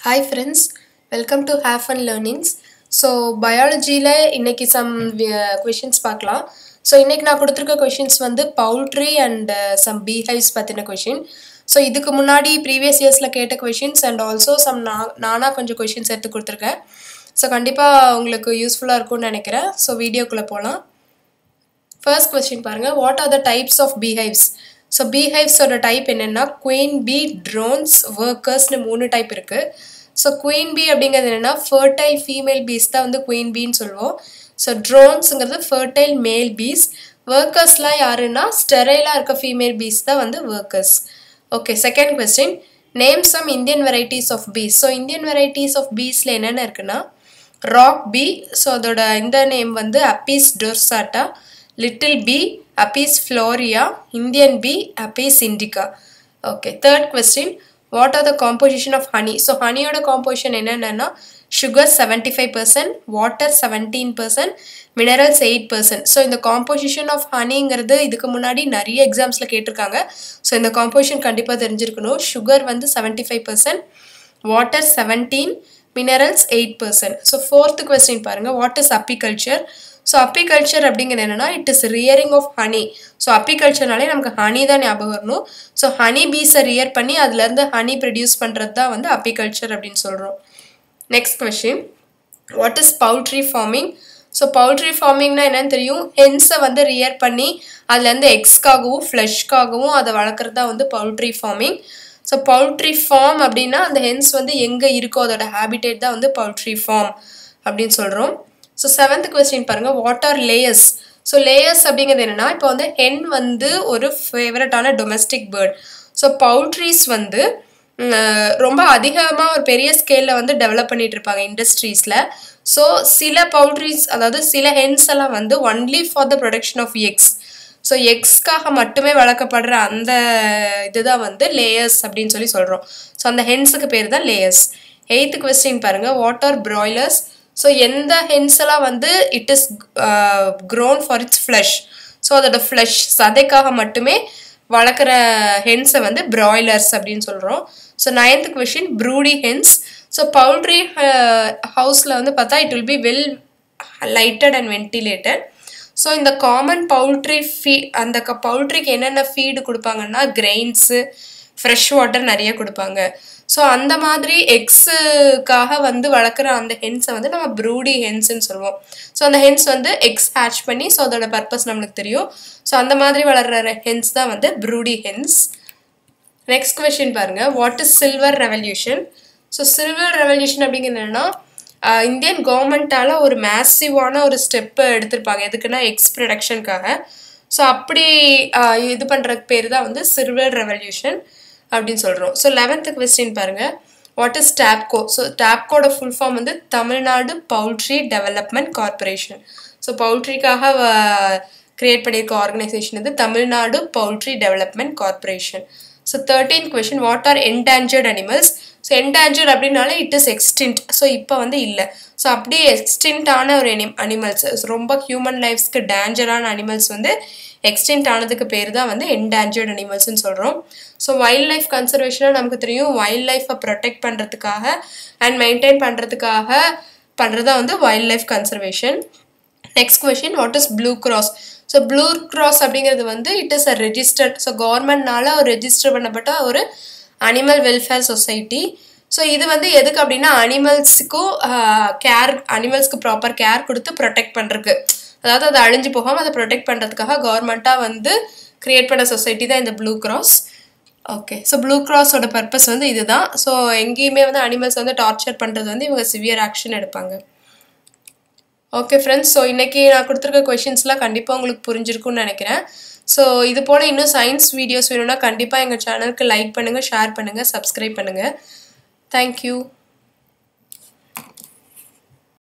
hi friends welcome to have fun learnings so பயாலஜியில் இன்னைக்கு some questions பார்க்கலாம் so இன்னைக்கு நான் கொடுத்துருக்க கொஷின்ஸ் வந்து பவுல்ட்ரி அண்ட் சம் பீஹைவ்ஸ் பற்றின கொஷின் ஸோ இதுக்கு முன்னாடி ப்ரீவியஸ் இயர்ஸில் கேட்ட கொஷின்ஸ் அண்ட் ஆல்சோ சம் நான் நானாக கொஞ்சம் கொஷின்ஸ் எடுத்து கொடுத்துருக்கேன் ஸோ கண்டிப்பாக உங்களுக்கு யூஸ்ஃபுல்லாக இருக்கும்னு நினைக்கிறேன் ஸோ வீடியோக்குள்ளே போகலாம் ஃபர்ஸ்ட் கொஸ்டின் பாருங்கள் what are the types of beehives so பீஹைவ்ஸோட டைப் என்னென்னா குயின் பி ட்ரோன்ஸ் ஒர்க்கர்ஸ்னு மூணு டைப் இருக்குது ஸோ குயின் பி அப்படிங்கிறது என்னென்னா ஃபர்டைல் ஃபீமேல் பீஸ் தான் வந்து குயின் பீன்னு சொல்லுவோம் ஸோ ட்ரோன்ஸுங்கிறது ஃபர்டைல் மேல் பீஸ் ஒர்க்கர்ஸ்லாம் யாருன்னா ஸ்டெரைலாக இருக்க ஃபீமேல் பீஸ் தான் வந்து workers okay second question name some Indian varieties of bees so Indian varieties of பீஸில் என்னென்ன இருக்குன்னா ராக் பி ஸோ அதோட இந்த நேம் வந்து Apis dorsata little bee Apis florea Indian bee Apis indica okay third question what are the composition of honey so ஹனியோட composition என்னென்னா sugar seventy five percent water seventeen percent minerals eight percent so இந்த composition of ஹனிங்கிறது இதுக்கு முன்னாடி நிறைய எக்ஸாம்ஸில் கேட்டிருக்காங்க so இந்த composition கண்டிப்பாக தெரிஞ்சிருக்கணும் சுகர் வந்து seventy five percent water seventeen minerals eight percent so fourth question பாருங்கள் what is apiculture so apiculture அப்படிங்கிறது என்னென்னா it is rearing of honey so அப்பிகல்ச்சர்னாலே நமக்கு ஹனி தான் ஞாபகம் வரணும் ஸோ ஹனி பீஸை ரியர் பண்ணி அதுலேருந்து ஹனி ப்ரொடியூஸ் பண்ணுறது தான் வந்து அப்பிகல்ச்சர் அப்படின்னு சொல்கிறோம் next question what is poultry farming so poultry ஃபார்மிங்னா என்னன்னு தெரியும் ஹென்ஸை வந்து ரியர் பண்ணி அதுலேருந்து எக்ஸ்க்காகவும் ஃப்ளஷ்க்காகவும் அதை வளர்க்குறது தான் வந்து poultry farming so poultry farm அப்படின்னா அந்த ஹென்ஸ் வந்து எங்கே இருக்கோ அதோட ஹேபிடேட் தான் வந்து பவுல்ட்ரி ஃபார்ம் அப்படின்னு சொல்கிறோம் ஸோ செவன்த் கொஸ்டின் பாருங்கள் what are layers so layers அப்படிங்கிறது என்னென்னா இப்போ வந்து ஹென் வந்து ஒரு ஃபேவரட்டான டொமஸ்டிக் பேர்ட் ஸோ பவுல்ட்ரிஸ் வந்து ரொம்ப அதிகமாக ஒரு பெரிய ஸ்கேலில் வந்து டெவலப் பண்ணிட்டு இருப்பாங்க இண்டஸ்ட்ரீஸில் ஸோ சில பவுல்ட்ரிஸ் அதாவது சில ஹென்ஸ் எல்லாம் வந்து only for the production of eggs so எக்ஸ்க்காக மட்டுமே வளர்க்கப்படுற அந்த இதுதான் வந்து லேயர்ஸ் அப்படின்னு சொல்லி சொல்கிறோம் ஸோ அந்த ஹென்ஸுக்கு பேர் தான் லேயர்ஸ் எயித்து கொஸ்டின் பாருங்கள் வாட் ஆர் ப்ராய்லர்ஸ் ஸோ எந்த ஹென்ஸ் எல்லாம் வந்து it is grown for its flesh so அதோட ஃப்ளஷ் சதைக்காக மட்டுமே வளர்க்குற ஹென்ஸை வந்து ப்ராய்லர்ஸ் அப்படின்னு சொல்கிறோம் so ninth question broody hens so poultry ஹவுஸில் வந்து பார்த்தா it will be well lighted and ventilated so இந்த காமன் பவுல்ட்ரி ஃபீ அந்த க பவுல்ட்ரிக்கு என்னென்ன ஃபீடு கொடுப்பாங்கன்னா கிரெயின்ஸு ஃப்ரெஷ் வாட்டர் நிறைய கொடுப்பாங்க ஸோ அந்த மாதிரி எக்ஸுக்காக வந்து வளர்க்குற அந்த ஹென்ஸை வந்து நம்ம ப்ரூடி ஹென்ஸ்ன்னு சொல்லுவோம் ஸோ அந்த ஹென்ஸ் வந்து எக்ஸ் ஹேட்ச் பண்ணி ஸோ அதோட பர்பஸ் நம்மளுக்கு தெரியும் ஸோ அந்த மாதிரி வளர்கிற ஹென்ஸ் தான் வந்து ப்ரூடி ஹென்ஸ் நெக்ஸ்ட் கொஷின் பாருங்கள் what is silver revolution so silver revolution அப்படிங்கிறது என்னென்னா இந்தியன் கவர்மெண்ட்டால் ஒரு மேசிவான ஒரு ஸ்டெப்பு எடுத்திருப்பாங்க எதுக்குன்னா எக்ஸ் ப்ரொடக்ஷனுக்காக ஸோ அப்படி இது பண்ணுறதுக்கு பேர் தான் வந்து சில்வர் ரெவல்யூஷன் அப்படின்னு சொல்கிறோம் ஸோ லெவன்த்து கொஸ்டின் பாருங்கள் வாட் இஸ் டேப்கோ ஸோ டேப்கோட ஃபுல் ஃபார்ம் வந்து Tamil Nadu poultry development corporation so பவுல்ட்ரிக்காக க்ரியேட் பண்ணியிருக்க ஆர்கனைசேஷன் வந்து Tamil Nadu poultry development corporation so thirteen question what are endangered animals so endangered அப்படின்னாலே இட் இஸ் எக்ஸ்டின்ட் ஸோ இப்போ வந்து இல்லை ஸோ அப்படியே எக்ஸ்டின்ட்டான ஒரு அனி அனிமல்ஸ் ரொம்ப ஹியூமன் லைஃப்ஸ்க்கு டேஞ்சரான அனிமல்ஸ் வந்து எக்ஸ்டென்ட் ஆனதுக்கு பேர் தான் வந்து என்டேஞ்சர்ட் அனிமல்ஸ்னு சொல்கிறோம் ஸோ வைல்ட் லைஃப் கன்சர்வேஷனாக நமக்கு தெரியும் வைல்ட் லைஃப்பை ப்ரொடெக்ட் பண்ணுறதுக்காக அண்ட் மெயின்டைன் பண்ணுறதுக்காக பண்ணுறது தான் வந்து wild life conservation next question what is blue cross so blue cross அப்படிங்கிறது வந்து it is a registered so கவர்மெண்ட்னால ஒரு ரெஜிஸ்டர் பண்ணப்பட்ட ஒரு அனிமல் வெல்ஃபேர் சொசைட்டி ஸோ இது வந்து எதுக்கு அப்படின்னா அனிமல்ஸுக்கும் கேர் அனிமல்ஸ்க்கு ப்ராப்பர் கேர் கொடுத்து ப்ரொடெக்ட் பண்ணுறதுக்கு அதாவது அதை அழிஞ்சு போகாமல் அதை ப்ரொடெக்ட் பண்ணுறதுக்காக கவர்மெண்ட்டாக வந்து க்ரியேட் பண்ண சொசைட்டி தான் இந்த blue cross okay so blue கிராஸோட பர்பஸ் வந்து இதுதான் ஸோ எங்கேயுமே வந்து அனிமல்ஸ் வந்து டார்ச்சர் பண்ணுறது வந்து இவங்க சிவியர் ஆக்ஷன் எடுப்பாங்க ஓகே ஃப்ரெண்ட்ஸ் ஸோ இன்றைக்கி நான் கொடுத்துருக்க கொஷின்ஸ்லாம் கண்டிப்பாக உங்களுக்கு புரிஞ்சிருக்கும்னு நினைக்கிறேன் ஸோ இது போல் இன்னும் சயின்ஸ் வீடியோஸ் வேணும்னா கண்டிப்பாக எங்கள் சேனலுக்கு லைக் பண்ணுங்கள் ஷேர் பண்ணுங்கள் சப்ஸ்கிரைப் பண்ணுங்கள் தேங்க்யூ